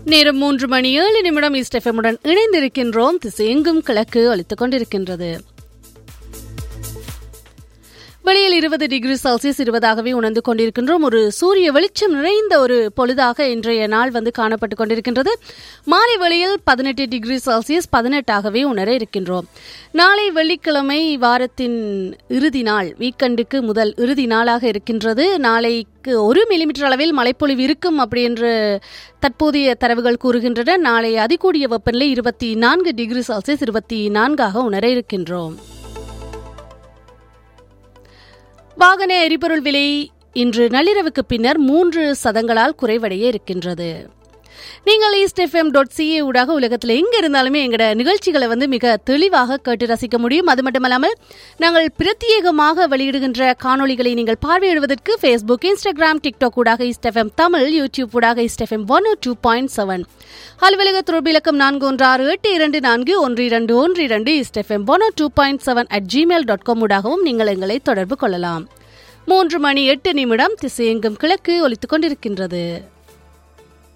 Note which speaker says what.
Speaker 1: நேரம் மூன்று மணி ஏழு நிமிடம் ஈஸ்ட் எஃப்எம்முடன் இணைந்திருக்கின்றோம் திசையெங்கும் கிழக்கு அளித்துக் கொண்டிருக்கின்றது வெளியில் இருபது டிகிரி செல்சியஸ் இருபதாகவே உணர்ந்து கொண்டிருக்கின்றோம் ஒரு சூரிய வெளிச்சம் நிறைந்த ஒரு பொழுதாக இன்றைய நாள் வந்து காணப்பட்டுக் கொண்டிருக்கின்றது மாலை வெளியில் பதினெட்டு டிகிரி செல்சியஸ் பதினெட்டாகவே உணர இருக்கின்றோம் நாளை வெள்ளிக்கிழமை வாரத்தின் இறுதி நாள் வீக்கெண்டுக்கு முதல் இறுதி நாளாக இருக்கின்றது நாளைக்கு ஒரு மில்லிமீட்டர் அளவில் மழைப்பொழிவு இருக்கும் அப்படி என்று தற்போதைய தரவுகள் கூறுகின்றன நாளை அதிகூடிய வெப்பநிலை இருபத்தி நான்கு டிகிரி செல்சியஸ் இருபத்தி நான்காக உணர இருக்கின்றோம் வாகன எரிபொருள் விலை இன்று நள்ளிரவுக்கு பின்னர் மூன்று சதங்களால் குறைவடைய இருக்கின்றது நீங்கள் ஈஸ்ட் எஃப்எம் டாட் சிஏ ஊடாக உலகத்தில் எங்க இருந்தாலுமே எங்களோட நிகழ்ச்சிகளை வந்து மிக தெளிவாக கேட்டு ரசிக்க முடியும் அது மட்டுமல்லாமல் நாங்கள் பிரத்யேகமாக வெளியிடுகின்ற காணொளிகளை நீங்கள் பார்வையிடுவதற்கு ஃபேஸ்புக் இன்ஸ்டாகிராம் டிக்டாக் ஊடாக ஈஸ்ட் எஃப்எம் தமிழ் யூடியூப் ஊடாக East FM one two point seven அலுவலக தொடர்பு இலக்கம் நான்கு ஒன்று ஆறு எட்டு இரண்டு நான்கு ஒன்று இரண்டு ஒன்று இரண்டு East FM one two point seven at Gmail dot com ஊடாகவும் நீங்கள் எங்களை தொடர்பு கொள்ளலாம் மூன்று மணி எட்டு நிமிடம் திசையெங்கும் கிழக்கு ஒலித்துக் கொண்டிருக்கின்றது